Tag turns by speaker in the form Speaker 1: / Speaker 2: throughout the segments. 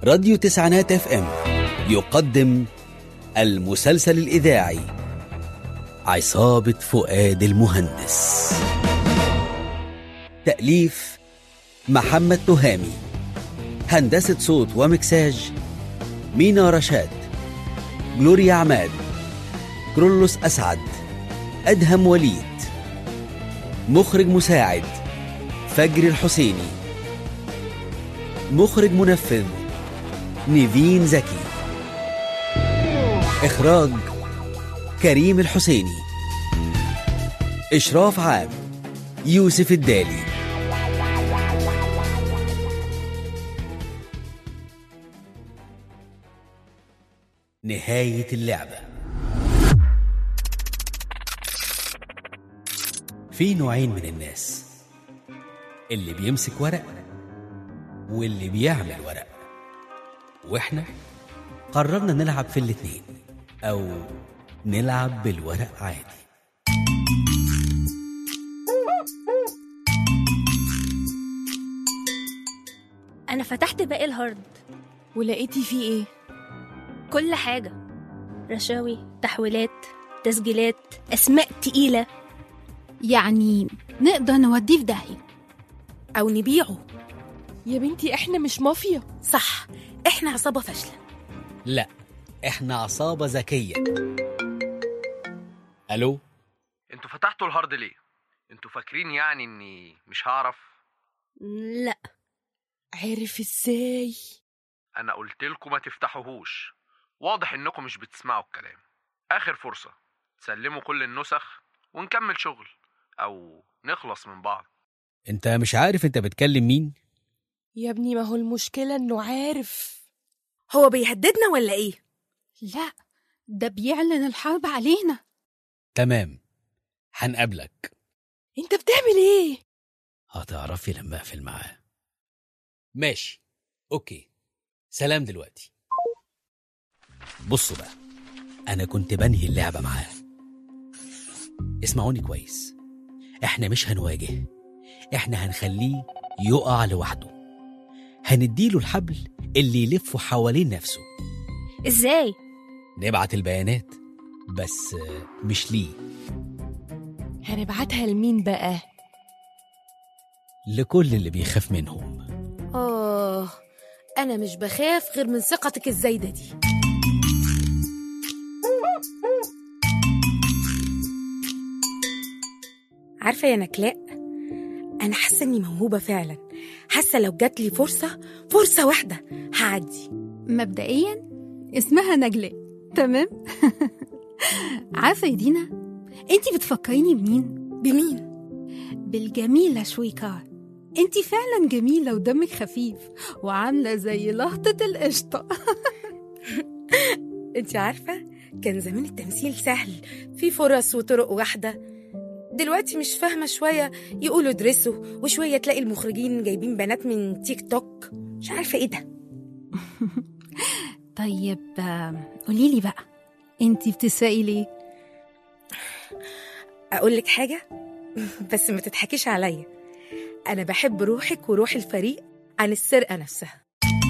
Speaker 1: راديو تسعينات اف ام يقدم المسلسل الإذاعي عصابة فؤاد المهندس تأليف محمد تهامي هندسة صوت ومكساج مينا رشاد جلوريا عماد كرولوس أسعد أدهم وليد مخرج مساعد فجر الحسيني مخرج منفذ نيفين زكي إخراج كريم الحسيني إشراف عام يوسف الدالي نهاية اللعبة في نوعين من الناس اللي بيمسك ورق واللي بيعمل ورق واحنا قررنا نلعب في الاتنين او نلعب بالورق عادي
Speaker 2: انا فتحت باقي الهارد
Speaker 3: ولقيتي فيه ايه
Speaker 2: كل حاجه رشاوي تحويلات تسجيلات اسماء تقيله
Speaker 4: يعني نقدر نوديه في داهية
Speaker 5: أو نبيعه
Speaker 3: يا بنتي احنا مش مافيا
Speaker 5: صح إحنا عصابة فاشلة
Speaker 1: لا احنا عصابة ذكية الو
Speaker 6: انتوا فتحتوا الهارد ليه انتوا فاكرين يعني اني مش هعرف
Speaker 2: لا
Speaker 3: عرف ازاي
Speaker 6: انا قلت لكم ما تفتحوهوش واضح انكم مش بتسمعوا الكلام اخر فرصة تسلموا كل النسخ ونكمل شغل او نخلص من بعض
Speaker 1: انت مش عارف انت بتكلم مين
Speaker 3: يا ابني ما هو المشكلة انه عارف
Speaker 5: هو بيهددنا ولا إيه؟
Speaker 4: لا ده بيعلن الحرب علينا
Speaker 1: تمام هنقابلك
Speaker 3: انت بتعمل ايه
Speaker 1: هتعرفي لما اقفل معاه ماشي اوكي سلام دلوقتي بصوا بقى انا كنت بنهي اللعبه معاه اسمعوني كويس احنا مش هنواجه احنا هنخليه يقع لوحده هنديله الحبل اللي يلفه حوالين نفسه
Speaker 2: ازاي
Speaker 1: نبعت البيانات بس آه، مش ليه
Speaker 3: هنبعتها لمين بقى
Speaker 1: لكل اللي بيخاف منهم
Speaker 5: آه أنا مش بخاف غير من ثقتك الزايدة دي عارفة يا نكلاء أنا حاسة إني موهوبة فعلا حاسة لو جات لي فرصة فرصة واحدة هعدي
Speaker 4: مبدئيا اسمها نجلاء تمام عارفة يا دينا انتي بتفكريني بمين
Speaker 5: بمين؟
Speaker 4: بالجميلة شويكار انتي فعلا جميلة ودمك خفيف وعاملة زي لهطة القشطة
Speaker 5: انت عارفة كان زمان التمثيل سهل في فرص وطرق واحدة دلوقتي مش فاهمة شوية يقولوا ادرسوا وشوية تلاقي المخرجين جايبين بنات من تيك توك مش عارفة ايه ده
Speaker 4: طيب آه، قوليلي بقى انتي بتسرقي ليه
Speaker 5: أقول لك حاجة بس ما تضحكيش عليا أنا بحب روحك وروح الفريق عن السرقة نفسها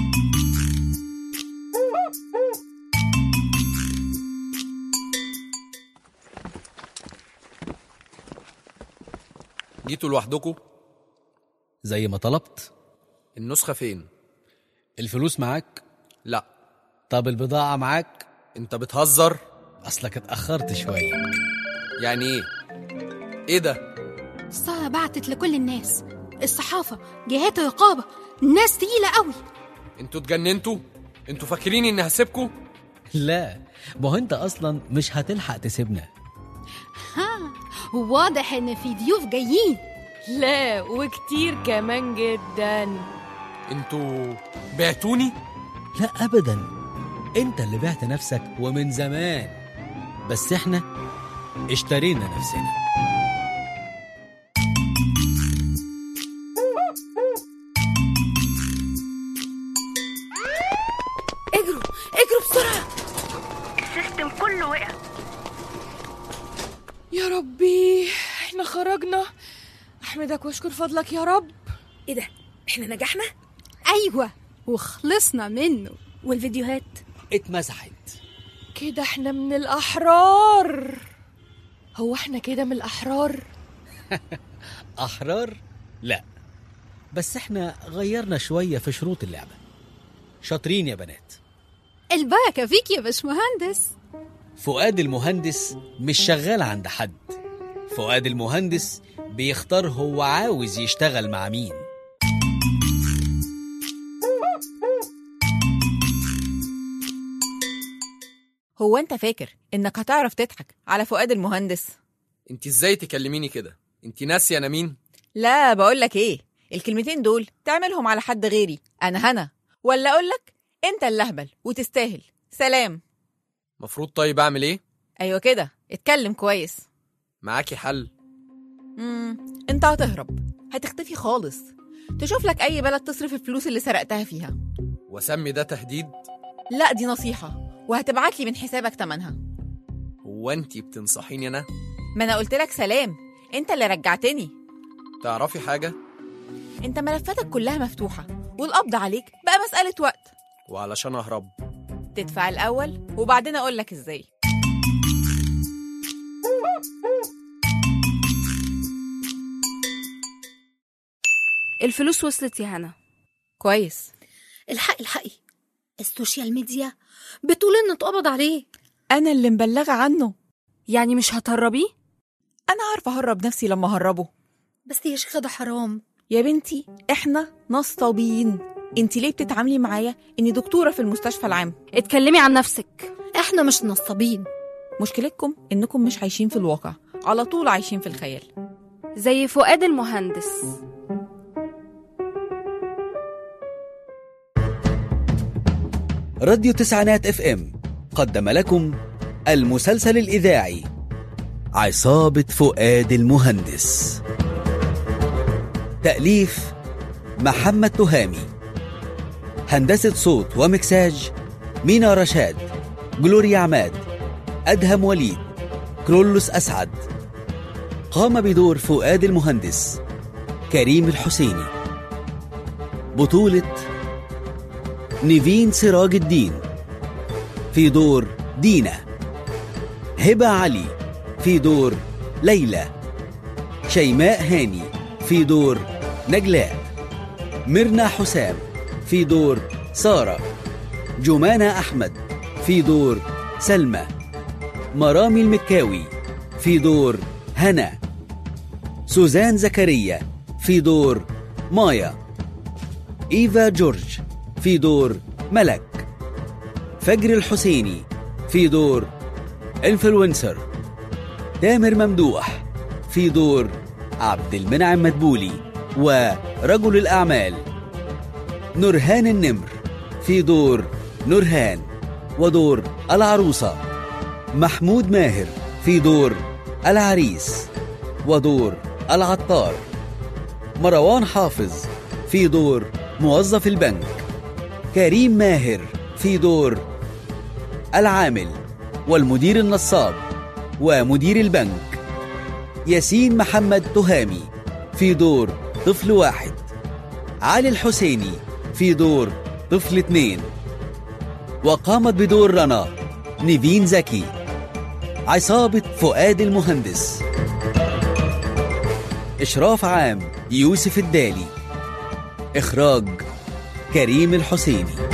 Speaker 6: جيتوا لوحدكم
Speaker 1: زي ما طلبت
Speaker 6: النسخة فين
Speaker 1: الفلوس معاك
Speaker 6: لا
Speaker 1: طب البضاعة معاك
Speaker 6: انت بتهزر
Speaker 1: أصلك اتأخرت شوية
Speaker 6: يعني ايه ايه ده
Speaker 4: سارة بعتت لكل الناس الصحافة جهات الرقابة ناس تقيلة قوي
Speaker 6: انتوا اتجننتوا انتوا فاكرين اني هسيبكم
Speaker 1: لا ما هو انت اصلا مش هتلحق تسيبنا
Speaker 4: ها واضح ان في ضيوف جايين
Speaker 3: لا وكتير كمان جدا
Speaker 6: انتوا بعتوني
Speaker 1: لا ابدا انت اللي بعت نفسك ومن زمان بس احنا اشترينا نفسنا
Speaker 5: اجروا اجروا بسرعة
Speaker 2: السيستم كله وقع
Speaker 3: يا ربي احنا خرجنا احمدك واشكر فضلك يا رب
Speaker 5: ايه ده احنا نجحنا
Speaker 4: ايوه وخلصنا منه
Speaker 2: والفيديوهات
Speaker 1: اتمسحت
Speaker 3: كده احنا من الأحرار هو احنا كده من الأحرار
Speaker 1: أحرار؟ لا بس احنا غيرنا شوية في شروط اللعبة شاطرين يا بنات
Speaker 4: البركة فيك يا باشمهندس
Speaker 1: فؤاد المهندس مش شغال عند حد فؤاد المهندس بيختار هو عاوز يشتغل مع مين
Speaker 7: هو انت فاكر انك هتعرف تضحك على فؤاد المهندس
Speaker 8: انت ازاي تكلميني كده انت ناسيه انا مين
Speaker 7: لا بقولك ايه الكلمتين دول تعملهم على حد غيري انا هنا ولا اقولك انت اللهبل وتستاهل سلام
Speaker 8: مفروض طيب اعمل ايه
Speaker 7: ايوه كده اتكلم كويس
Speaker 8: معاكي حل
Speaker 7: امم انت هتهرب هتختفي خالص تشوف لك اي بلد تصرف الفلوس اللي سرقتها فيها
Speaker 8: واسمي ده تهديد
Speaker 7: لا دي نصيحة وهتبعت لي من حسابك تمنها
Speaker 8: هو انت بتنصحيني انا
Speaker 7: ما انا قلت لك سلام انت اللي رجعتني
Speaker 8: تعرفي حاجه
Speaker 7: انت ملفاتك كلها مفتوحة والقبض عليك بقى مسألة وقت
Speaker 8: وعلشان اهرب
Speaker 7: تدفع الأول وبعدين أقول لك إزاي
Speaker 2: الفلوس وصلت يا هنا
Speaker 7: كويس
Speaker 9: الحقي الحقي السوشيال ميديا بتقول انه اتقبض عليه
Speaker 7: أنا اللي مبلغة عنه
Speaker 2: يعني مش هتهربيه
Speaker 7: أنا عارفة أهرب نفسي لما أهربه
Speaker 9: بس يا شيخة ده حرام
Speaker 7: يا بنتي إحنا نصابين انت ليه بتتعاملي معايا اني دكتورة في المستشفى العام
Speaker 2: اتكلمي عن نفسك
Speaker 9: احنا مش نصابين
Speaker 7: مشكلتكم انكم مش عايشين في الواقع على طول عايشين في الخيال
Speaker 2: زي فؤاد المهندس
Speaker 1: راديو تسعينات اف ام قدم لكم المسلسل الإذاعي عصابة فؤاد المهندس تأليف محمد تهامي هندسة صوت ومكساج مينا رشاد جلوريا عماد أدهم وليد كرولوس أسعد قام بدور فؤاد المهندس كريم الحسيني بطولة نيفين سراج الدين في دور دينا هبة علي في دور ليلى شيماء هاني في دور نجلاء ميرنا حسام في دور سارة جمانة أحمد في دور سلمى مرامي المكاوي في دور هنا سوزان زكريا في دور مايا إيفا جورج في دور ملك فجر الحسيني في دور انفلونسر تامر ممدوح في دور عبد المنعم مدبولي ورجل الأعمال نورهان النمر في دور نورهان ودور العروسة محمود ماهر في دور العريس ودور العطار مروان حافظ في دور موظف البنك كريم ماهر في دور العامل والمدير النصاب ومدير البنك ياسين محمد تهامي في دور طفل واحد علي الحسيني في دور طفل اتنين وقامت بدور رنا نيفين زكي عصابة فؤاد المهندس إشراف عام يوسف الدالي إخراج كريم الحسيني